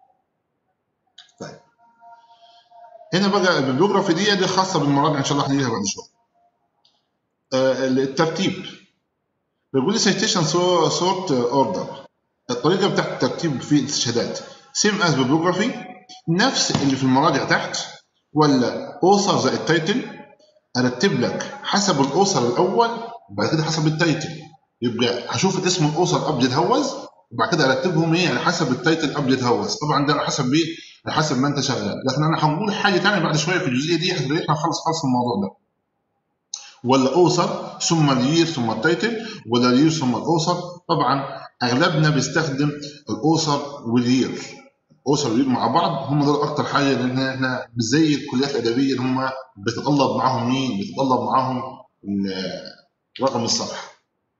طيب هنا بقى البيبليوجرافي دي دي خاصه بالمراجع ان شاء الله هنجيها بعد شويه آه، الترتيب بيقول لي citation sort order الطريقه بتاعت الترتيب في الاستشهادات سيم از bibliography نفس اللي في المراجع تحت ولا اوثر زائد تايتل ارتب لك حسب الاوثر الاول وبعد كده حسب التايتل يبقى هشوف الاسم الاوثر ابجد هوز وبعد كده ارتبهم ايه على حسب التايتل ابجد هوز طبعا ده على حسب ايه على حسب ما انت شغال لكن انا هنقول حاجه ثانيه بعد شويه في الجزئيه دي هتلاقينا خلص خلص الموضوع ده ولا اوثر ثم الير ثم التايتل ولا الير ثم الاوثر طبعا اغلبنا بيستخدم الاوثر والير اوثر والير مع بعض هم دول اكتر حاجه لان احنا مش زي الكليات الادبيه اللي هم بتتطلب معاهم مين؟ بتتطلب معاهم ال- رقم الصفحه.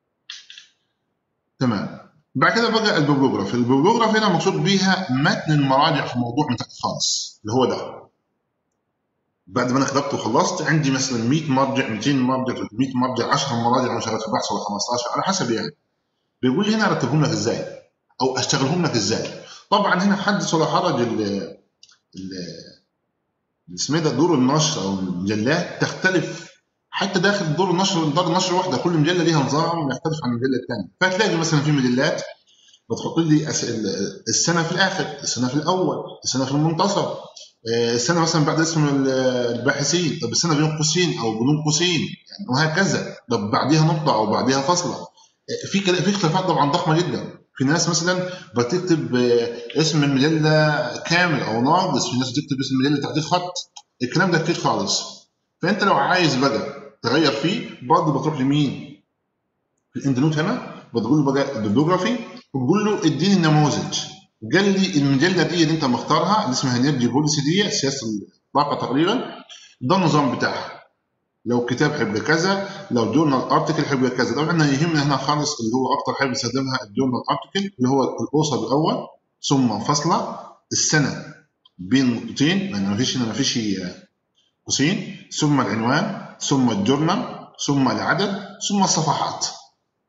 تمام. بعد كده بقى البيبلوجراف، البيبلوجراف هنا مقصود بيها متن المراجع في الموضوع من تحت خالص اللي هو ده. بعد ما انا كتبت وخلصت عندي مثلا 100 مرجع 200 مرجع 300 مرجع 10 مراجع انا شغال في بحث ولا 15 على حسب يعني. بيقول لي هنا ارتبهم لك ازاي؟ او اشتغلهم لك ازاي؟ طبعا هنا حدث ولا حرج ال ال اسمه ده دور النشر او المجلات تختلف حتى داخل دور النشر دار النشر واحده كل مجله ليها نظام يختلف عن المجله الثانيه فهتلاقي مثلا في مجلات بتحط لي أس- ال- السنه في الاخر السنه في الاول السنه في المنتصف آه، السنه مثلا بعد اسم ال- الباحثين طب السنه بين قوسين او بدون قوسين يعني وهكذا طب بعديها نقطه او بعديها فاصله آه، في كلا- في اختلافات طبعا ضخمه جدا في ناس مثلا بتكتب آه، اسم المجله كامل او ناقص في ناس بتكتب اسم المجله تحتيه خط الكلام ده كتير خالص فانت لو عايز بقى تغير فيه برضه بتروح لمين؟ في الاند نوت هنا بتقول له بقى البيبلوجرافي وبتقول له اديني النموذج قال لي المجله دي اللي انت مختارها اللي اسمها نيرجي بوليسي دي سياسه الطاقه تقريبا ده النظام بتاعها لو كتاب هيبقى كذا لو جورنال ارتكل هيبقى كذا طبعا احنا يهمنا هنا خالص اللي هو اكتر حاجه بنستخدمها الجورنال ارتكل اللي هو الاوصل الاول ثم فاصله السنه بين نقطتين لان ما فيش هنا ما فيش قوسين ثم العنوان ثم الجورنال ثم العدد ثم الصفحات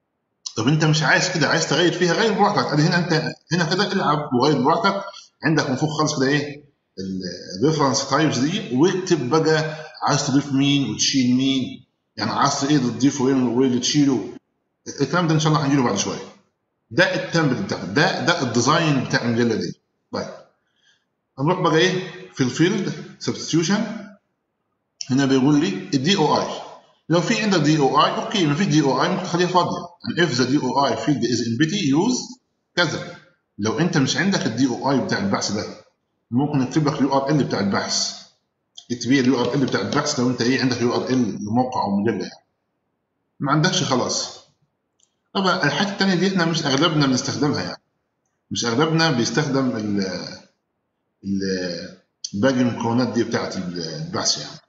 طب انت مش عايز كده عايز تغير فيها غير براحتك ادي هنا انت هنا كده العب وغير براحتك عندك من فوق خالص كده ايه الريفرنس تايبس دي واكتب بقى عايز تضيف مين وتشيل مين يعني عايز ايه تضيفه وايه واللي تشيله الكلام ده ان شاء الله هنجيله بعد شويه ده التمبلت بتاعك ده ده الديزاين بتاع المجله دي طيب هنروح بقى ايه في الفيلد سبستيوشن هنا بيقول لي الدي او اي لو في عندك دي او اي اوكي ما فيش دي او اي ممكن تخليها فاضيه يعني if the DOI field is empty use كذا لو انت مش عندك الدي او اي بتاع البحث ده ممكن نكتب لك اليو ار ال بتاع البحث اكتب لي اليو ار ال بتاع البحث لو انت ايه عندك يو ار ال لموقع او مجله يعني ما عندكش خلاص طبعا الحاجه الثانيه دي احنا مش اغلبنا بنستخدمها يعني مش اغلبنا بيستخدم ال ال باقي المكونات دي بتاعت البحث يعني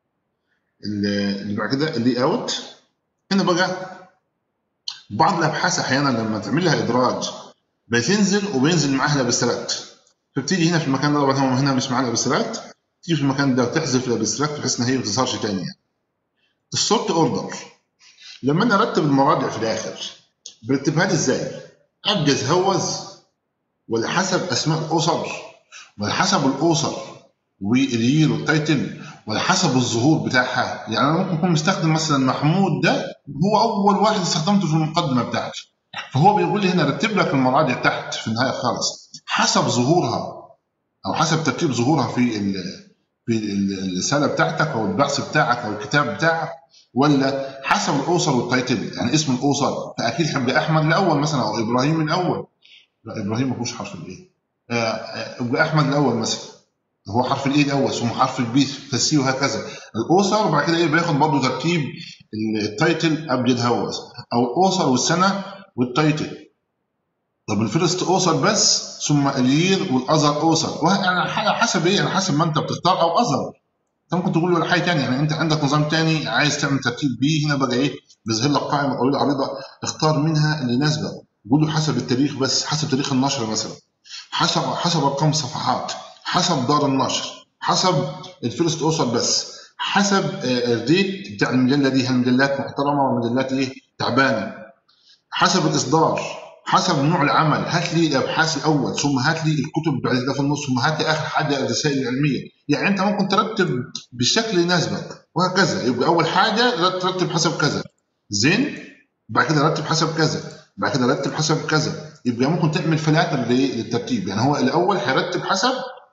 اللي بعد كده اللي اوت هنا بقى بعض الابحاث احيانا لما تعمل لها ادراج بتنزل وبينزل معاها الابستراكت فبتيجي هنا في المكان ده طبعا هو هنا مش معاه الابستراكت تيجي في المكان ده وتحذف الابستراكت بحيث ان هي ما تظهرش تاني يعني. السورت اوردر لما انا ارتب المراجع في الاخر برتبها لي ازاي؟ ابجز هوز ولا حسب اسماء الاسر ولا حسب الاسر واليير والتايتل ولا حسب الظهور بتاعها يعني انا ممكن اكون مستخدم مثلا محمود ده هو اول واحد استخدمته في المقدمه بتاعتي فهو بيقول لي هنا رتب لك المراجع تحت في النهايه خالص حسب ظهورها او حسب ترتيب ظهورها في ال في الرساله بتاعتك او البحث بتاعك او الكتاب بتاعك ولا حسب الاسر والتايتل يعني اسم الاسر فاكيد هيبقى احمد الاول مثلا او ابراهيم الاول لا ابراهيم ما فيهوش حرف الايه يبقى احمد الاول مثلا هو حرف الاي الاول ثم حرف البي فالسي وهكذا الاسر وبعد كده ايه بياخد برضه ترتيب التايتل ابجد هوس او الاسر والسنه والتايتل طب الفيرست اوسر بس ثم الير والاذر اوسر يعني حسب ايه على حسب ما انت بتختار او اذر انت ممكن تقول له حاجه ثانيه يعني انت عندك نظام ثاني عايز تعمل ترتيب بيه هنا بقى ايه بيظهر لك قائمه طويله عريضه اختار منها اللي يناسبك قول له حسب التاريخ بس حسب تاريخ النشر مثلا حسب حسب ارقام الصفحات حسب دار النشر حسب الفيرست اوسر بس حسب الريت بتاع المجله دي هل مجلات محترمه ولا مجلات ايه تعبانه حسب الاصدار حسب نوع العمل هات لي الابحاث الاول ثم هات لي الكتب بعد كده في النص ثم هات لي اخر حاجه الرسائل العلميه يعني انت ممكن ترتب بالشكل اللي يناسبك وهكذا يبقى اول حاجه ترتب حسب كذا زين بعد كده رتب حسب كذا بعد كده رتب حسب كذا يبقى ممكن تعمل فلاتر للترتيب يعني هو الاول هيرتب حسب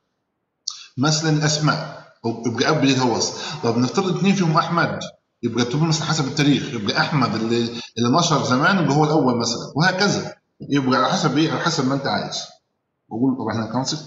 مثلا الاسماء يبقى ابجد هوس طب نفترض اثنين فيهم احمد يبقى اكتبوا مثلا حسب التاريخ يبقى احمد اللي, اللي نشر زمان يبقى هو الاول مثلا وهكذا يبقى على حسب ايه على حسب ما انت عايز بقول طبعا هنا كونسبت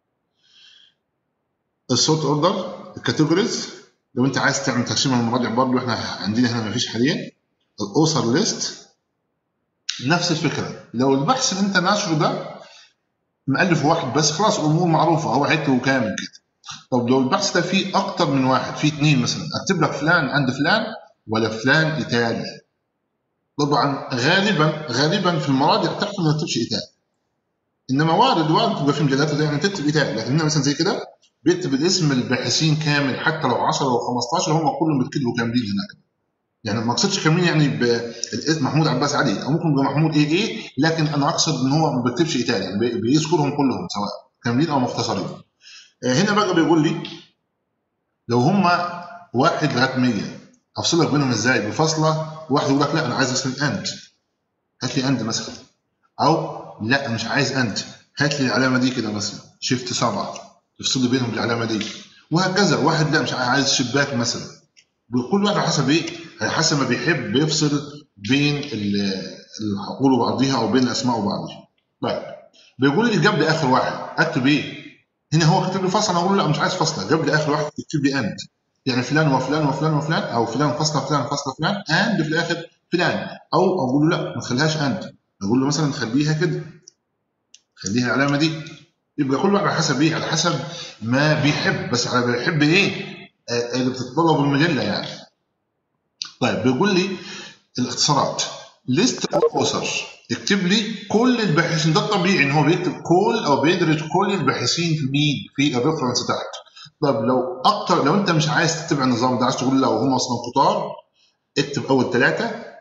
السورت اوردر الكاتيجوريز لو انت عايز تعمل تقسيم المراجع برضه احنا عندنا هنا ما فيش حاليا الاوثر ليست نفس الفكره لو البحث اللي انت ناشره ده مؤلف واحد بس خلاص الامور معروفه هو هيكتبه كامل كده طب لو البحث ده فيه اكتر من واحد فيه اثنين مثلا اكتب لك فلان عند فلان ولا فلان ايطالي طبعا غالبا غالبا في المراجع بتاعته ما تكتبش ايطالي انما وارد وارد تبقى في مجلات دايما تكتب ايطالي لكن هنا مثلا زي كده بيكتب الاسم الباحثين كامل حتى لو 10 او 15 هم كلهم بيكتبوا كاملين هناك يعني ما اقصدش كاملين يعني بالاسم محمود عباس علي او ممكن يبقى محمود ايه ايه لكن انا اقصد ان هو ما بيكتبش ايطالي يعني بيذكرهم كلهم سواء كاملين او مختصرين هنا بقى بيقول لي لو هم واحد لغايه 100 افصلك بينهم ازاي بفاصله واحد يقول لك لا انا عايز مثلا انت هات لي انت مثلا او لا مش عايز انت هات لي العلامه دي كده مثلا شيفت سبعه تفصل بينهم بالعلامه دي وهكذا واحد لا مش عايز شباك مثلا كل واحد على حسب ايه على حسب ما بيحب بيفصل بين الحقول وبعضيها او بين الاسماء وبعضها طيب بيقول لي قبل اخر واحد اكتب ايه هنا هو كاتب لي فصل انا اقول له لا مش عايز فصله قبل اخر واحد تكتب لي انت يعني فلان وفلان وفلان وفلان او فلان فصله فلان فصله فلان اند في الاخر فلان او اقول له لا ما تخليهاش انت اقول له مثلا خليها كده خليها العلامه دي يبقى كل واحد على حسب ايه على حسب ما بيحب بس على بيحب ايه آه اللي بتتطلب المجله يعني طيب بيقول لي الاختصارات ليست اوثر اكتب لي كل الباحثين ده الطبيعي ان هو بيكتب كل او بيدرج كل الباحثين في مين في الريفرنس تحت طب لو اكتر لو انت مش عايز تتبع النظام ده عايز تقول لو هم اصلا كتار اكتب اول ثلاثه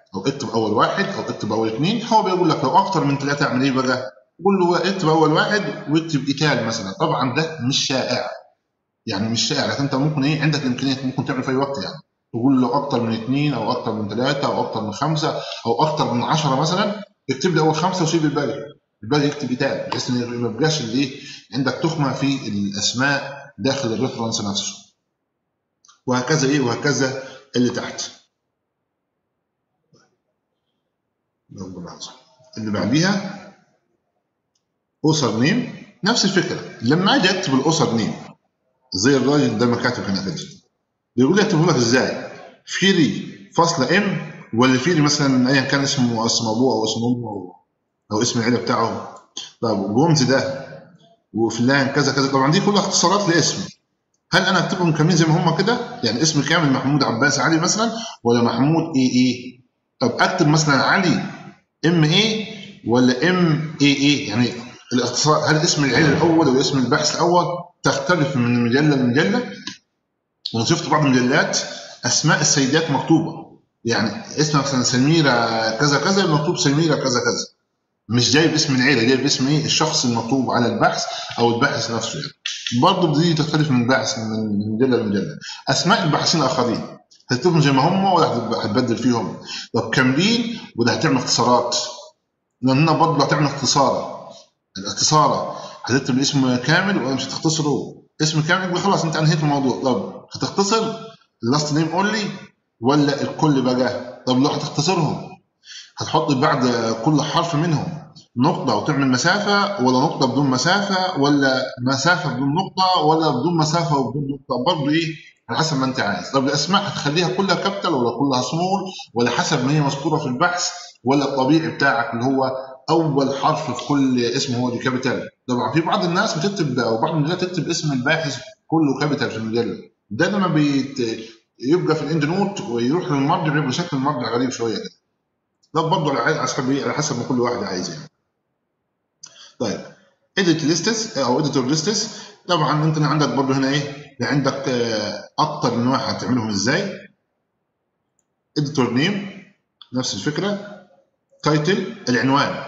او اكتب اول واحد او اكتب اول اثنين هو بيقول لك لو اكتر من ثلاثه اعمل ايه بقى؟ قول له اكتب اول واحد واكتب ايتال مثلا طبعا ده مش شائع يعني مش شائع لكن انت ممكن ايه عندك امكانيه ممكن تعمل في اي وقت يعني تقول له اكتر من اثنين او اكتر من ثلاثه او اكتر من خمسه او اكتر من 10 مثلا اكتب لي اول خمسه وسيب الباقي الباقي يكتب ايتال بحيث ان ما يبقاش الايه عندك تخمه في الاسماء داخل الريفرنس نفسه وهكذا ايه وهكذا اللي تحت اللي بعديها اسر نيم نفس الفكره لما اجي اكتب الاسر نيم زي الراجل ده ما كاتب هنا كده بيقول لي اكتبه لك ازاي فيري فاصله ام ولا فيري مثلا ايا كان اسمه اسم ابوه او اسم امه او, أو اسم العيله بتاعه طب جومز ده وفلان كذا كذا طبعا دي كلها اختصارات لاسم هل انا اكتبهم كاملين زي ما هم كده يعني اسم كامل محمود عباس علي مثلا ولا محمود اي اي طب اكتب مثلا علي ام اي ولا ام اي اي يعني الاختصار هل اسم العيله الاول ولا اسم البحث الاول تختلف من مجله لمجله وانا شفت بعض المجلات اسماء السيدات مكتوبه يعني اسم مثلا سميره كذا كذا مكتوب سميره كذا كذا مش جايب اسم العيله جايب اسم ايه الشخص المطلوب على البحث او الباحث نفسه يعني برضه دي تختلف من باحث من مجله لمجله اسماء الباحثين الاخرين هتكتبهم زي ما هم ولا هتبدل فيهم طب كاملين ولا هتعمل اختصارات لان برضه هتعمل اختصار الاختصار هتكتب الاسم كامل ولا مش هتختصره اسم كامل يبقى خلاص انت انهيت الموضوع طب هتختصر اللاست نيم اونلي ولا الكل بقى طب لو هتختصرهم هتحط بعد كل حرف منهم نقطة وتعمل مسافة ولا نقطة بدون مسافة ولا مسافة بدون نقطة ولا بدون مسافة وبدون نقطة برضه إيه على حسب ما أنت عايز طب الأسماء هتخليها كلها كابيتال ولا كلها سمول ولا حسب ما هي مذكورة في البحث ولا الطبيعي بتاعك اللي هو أول حرف في كل اسم هو اللي كابيتال طبعا في بعض الناس بتكتب أو بعض المجلات تكتب اسم الباحث كله كابيتال في المجلة ده لما بيت يبقى في الاند نوت ويروح للمرجع بيبقى شكل المرجع غريب شوية كده ده برضه على حسب على حسب ما كل واحد عايز يعني. طيب edit lists او editor lists طبعا انت عندك برضه هنا ايه عندك اكتر من واحد هتعملهم ازاي editor name نفس الفكره تايتل العنوان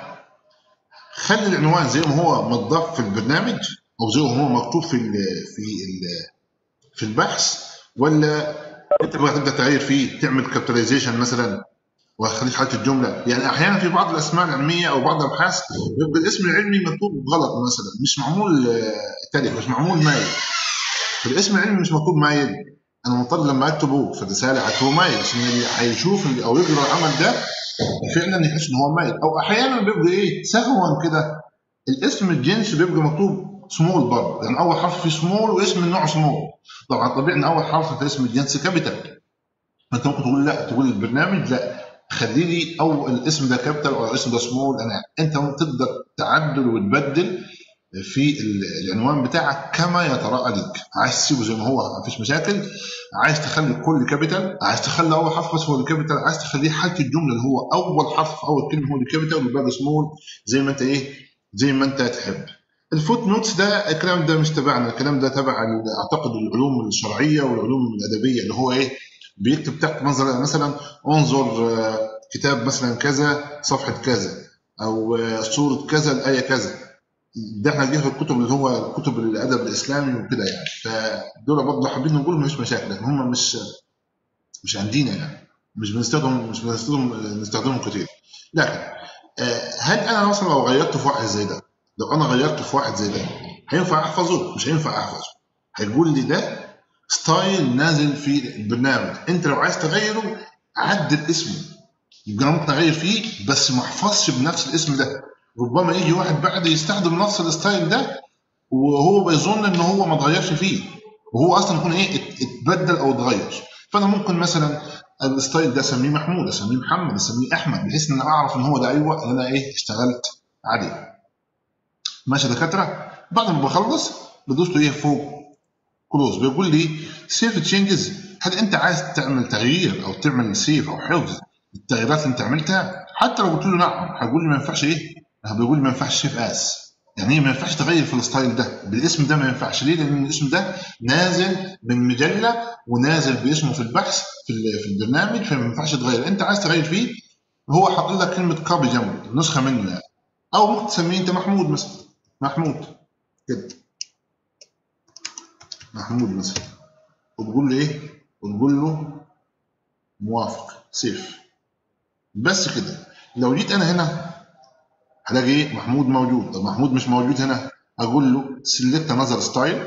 خلي العنوان زي ما هو متضاف في البرنامج او زي ما هو مكتوب في ال في ال في البحث ولا انت بقى تبدا تغير فيه تعمل كابيتاليزيشن مثلا وخليه حاله الجمله يعني احيانا في بعض الاسماء العلميه او بعض الابحاث بيبقى الاسم العلمي مكتوب غلط مثلا مش معمول تالف مش معمول مايل فالاسم العلمي مش مكتوب مايل انا مضطر لما اكتبه في الرساله اكتبه مايل عشان اللي هيشوف او يقرا العمل ده فعلا يحس ان هو مايل او احيانا بيبقى ايه سهوا كده الاسم الجنس بيبقى مكتوب سمول برضه يعني اول حرف فيه سمول واسم النوع سمول طبعا طبيعي ان اول حرف في اسم الجنس كابيتال فانت ممكن تقول لا تقول البرنامج لا خلي لي او الاسم ده كابيتال او الاسم ده سمول انا انت تقدر تعدل وتبدل في العنوان بتاعك كما يتراءى لك عايز تسيبه زي ما هو مفيش مشاكل عايز تخلي الكل كابيتال عايز تخلي اول حرف بس هو الكابيتال عايز تخليه حاله الجمله اللي هو اول حرف في اول كلمه هو الكابيتال والباقي سمول زي ما انت ايه زي ما انت تحب الفوت نوتس ده الكلام ده مش تبعنا الكلام ده تبع اعتقد العلوم الشرعيه والعلوم الادبيه اللي هو ايه بيكتب تحت مثلا مثلا انظر كتاب مثلا كذا صفحه كذا او سوره كذا الايه كذا ده احنا في الكتب اللي هو كتب الادب الاسلامي وكده يعني فدول برضه حابين نقول مش مشاكل لكن هم مش مش عندنا يعني مش بنستخدم مش بنستخدم نستخدمهم كتير لكن هل انا مثلا لو غيرت في واحد زي ده لو انا غيرت في واحد زي ده هينفع احفظه مش هينفع احفظه هيقول لي ده ستايل نازل في البرنامج انت لو عايز تغيره عدل اسمه يبقى انا ممكن اغير فيه بس ما احفظش بنفس الاسم ده ربما يجي واحد بعد يستخدم نفس الستايل ده وهو بيظن ان هو ما اتغيرش فيه وهو اصلا يكون ايه اتبدل او اتغير فانا ممكن مثلا الستايل ده اسميه محمود اسميه محمد اسميه احمد بحيث ان انا اعرف ان هو ده ايوه اللي انا ايه اشتغلت عليه ماشي يا دكاتره بعد ما بخلص بدوس له ايه فوق كلوز بيقول لي سيف تشينجز هل انت عايز تعمل تغيير او تعمل سيف او حفظ التغييرات اللي انت عملتها حتى لو قلت له نعم هيقول لي ما ينفعش ايه بيقول لي ما ينفعش سيف اس يعني ما ينفعش تغير في الستايل ده بالاسم ده ما ينفعش ليه لان الاسم ده نازل من مجله ونازل باسمه في البحث في في البرنامج فما ينفعش تغير انت عايز تغير فيه هو حاط لك كلمه كوبي جنبه نسخه منه يعني او ممكن تسميه انت محمود مثلا محمود كده محمود مثلا وتقول له ايه وتقول له موافق سيف بس كده لو جيت انا هنا هلاقي ايه محمود موجود طب محمود مش موجود هنا اقول له سيلكت انذر ستايل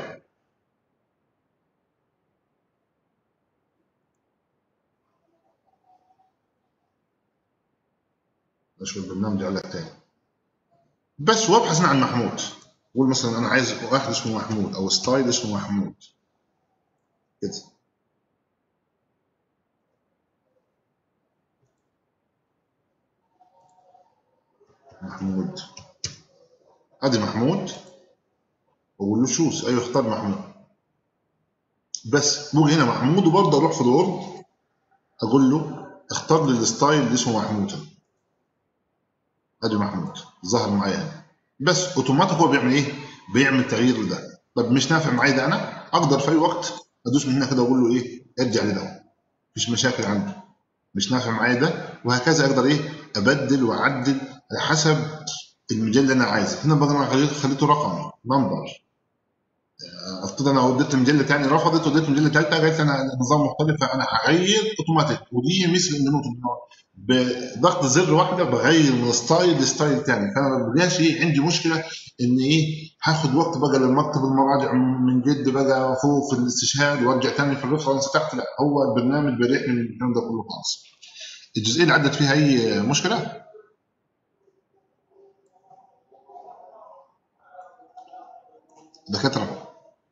اشوف البرنامج على تاني بس وابحث عن محمود قول مثلا انا عايز واحد اسمه محمود او ستايل اسمه محمود كده محمود ادي محمود واقول له شوز ايوه اختار محمود بس بوجي هنا محمود وبرضه اروح في الوورد اقول له اختار لي الستايل اللي اسمه محمود ادي محمود ظهر معايا هنا بس اوتوماتيك هو بيعمل ايه؟ بيعمل تغيير لده طب مش نافع معايا ده انا اقدر في اي وقت ادوس من هنا كده واقول له ايه؟ ارجع لده مفيش مشاكل عندي مش نافع معايا ده وهكذا اقدر ايه؟ ابدل واعدل على حسب المجال اللي انا عايزه هنا بقى انا خليته خليته رقم نمبر افترض انا وديت مجله ثاني رفضت وديت مجله ثالثه قالت لي انا نظام مختلف فانا هغير اوتوماتيك ودي مثل ان نوت بضغط زر واحده بغير من ستايل لستايل ثاني فانا ما بلاقيش ايه عندي مشكله ان ايه هاخد وقت بقى لما اكتب المراجع من جد بقى فوق في الاستشهاد وارجع ثاني في الريفرنس تحت لا هو البرنامج بيريحني من الكلام ده كله خالص الجزئيه اللي عدت فيها اي مشكله دكاتره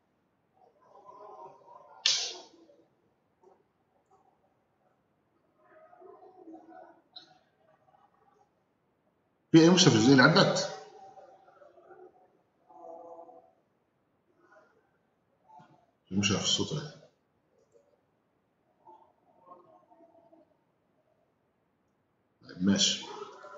في اي مشكله في الجزئيه اللي عدت في مشكله في الصوت ده. ماشي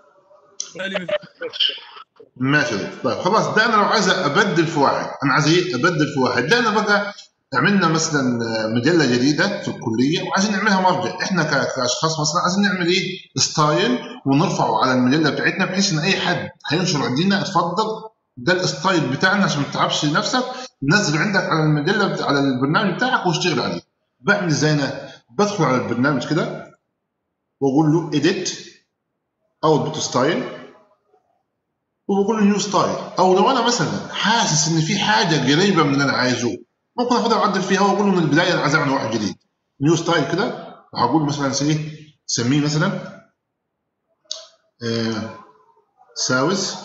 ماشي طيب خلاص ده انا لو عايز ابدل في واحد انا عايز ايه ابدل في واحد ده انا بقى عملنا مثلا مجله جديده في الكليه وعايزين نعملها مرجع احنا كاشخاص مثلا عايزين نعمل ايه ستايل ونرفعه على المجله بتاعتنا بحيث ان اي حد هينشر عندنا اتفضل ده الستايل بتاعنا عشان ما تتعبش نفسك نزل عندك على المجله بتاع على البرنامج بتاعك واشتغل عليه بعمل ازاي انا بدخل على البرنامج كده واقول له اديت اوتبوت ستايل وبقول له نيو ستايل او لو انا مثلا حاسس ان في حاجه قريبه من اللي انا عايزه ممكن اخدها واعدل فيها واقول له من البدايه انا عايز اعمل واحد جديد نيو ستايل كده وهقول مثلا سي سميه مثلا آه ساوث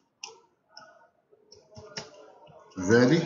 فالي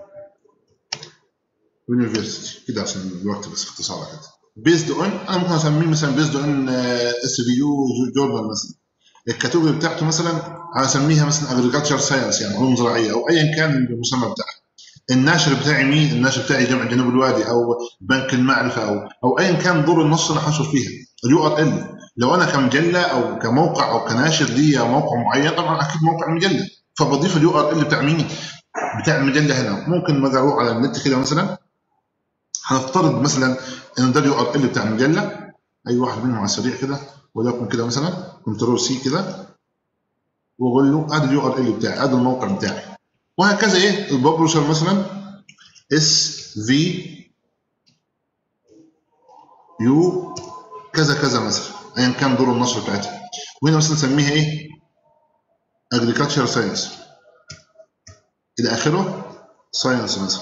يونيفرسيتي كده عشان الوقت بس اختصارا كده بيزد اون انا ممكن اسميه مثلا بيزد اون اس بي يو جورنال مثلا الكاتيجوري بتاعته مثلا هسميها مثلا اجريكلتشر ساينس يعني علوم زراعيه او ايا كان المسمى بتاعها الناشر بتاعي مين؟ الناشر بتاعي جامعه جنوب الوادي او بنك المعرفه او او ايا كان دور النص اللي هنشر فيها اليو ار ال لو انا كمجله او كموقع او كناشر ليا موقع معين طبعا اكيد موقع المجله فبضيف اليو ار ال بتاع مين؟ بتاع المجله هنا ممكن مثلا اروح على النت كده مثلا هنفترض مثلا ان ده اليو ار ال بتاع المجله اي واحد منهم على السريع كده وليكن كده مثلا كنترول سي كده واقول له ادي اليو ار ال بتاعي ادي الموقع بتاعي وهكذا ايه الببلشر مثلا اس في يو كذا كذا مثلا ايا كان دور النشر بتاعتها وهنا مثلا نسميها ايه اجريكلتشر ساينس الى اخره ساينس مثلا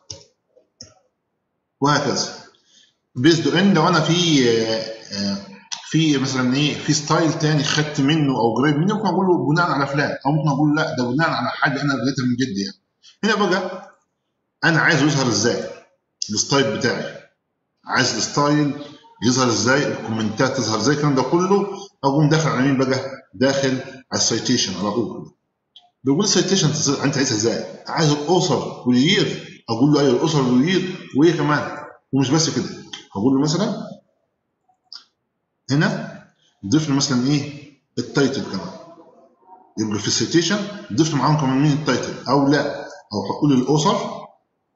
وهكذا بيزد ان لو انا في في مثلا ايه في ستايل تاني خدت منه او قريب منه ممكن اقول له بناء على فلان او ممكن اقول لا ده بناء على حاجه انا لقيتها من جدي يعني هنا بقى انا عايز يظهر ازاي الستايل بتاعي عايز الستايل يظهر ازاي الكومنتات تظهر ازاي الكلام ده كله اقوم داخل على مين بقى داخل على السيتيشن على طول بيقول السيتيشن انت عايزها ازاي عايز الاوثر واليير اقول له ايوه الاوثر واليير وايه كمان ومش بس كده هقول له مثلا هنا ضيف له مثلا ايه التايتل كمان يبقى في السيتيشن ضيف له معاهم كمان مين التايتل او لا او هقول له الاوثر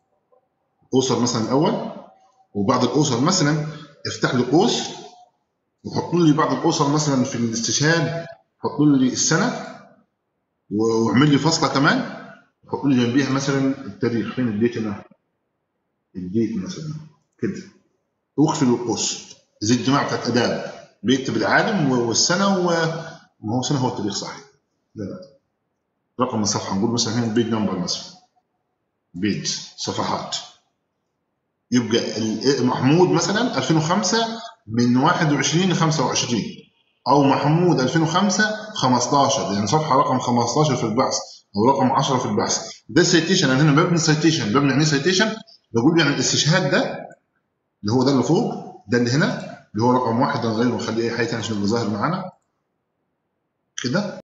اوثر مثلا الاول وبعد الاوثر مثلا افتح له قوس وحطوا لي بعض الاسر مثلا في الاستشهاد حطوا لي السنه واعمل لي فصله كمان حطوا لي جنبيها مثلا التاريخ فين الديت هنا الديت مثلا كده واقفل القوس زي الجماعه بتاعت اداب بيكتب العالم والسنه وما هو سنه هو التاريخ صح لا لا رقم الصفحه نقول مثلا هنا البيج نمبر مثلا بيج صفحات يبقى ال- محمود مثلا 2005 من 21 ل 25 او محمود 2005 15 يعني صفحه رقم 15 في البحث او رقم 10 في البحث ده السيتيشن انا هنا ببني سيتيشن ببني يعني سيتيشن بقول يعني الاستشهاد ده اللي هو ده اللي فوق ده اللي هنا اللي هو رقم واحد نغيره ونخليه اي حاجه ثانيه عشان يبقى ظاهر معانا كده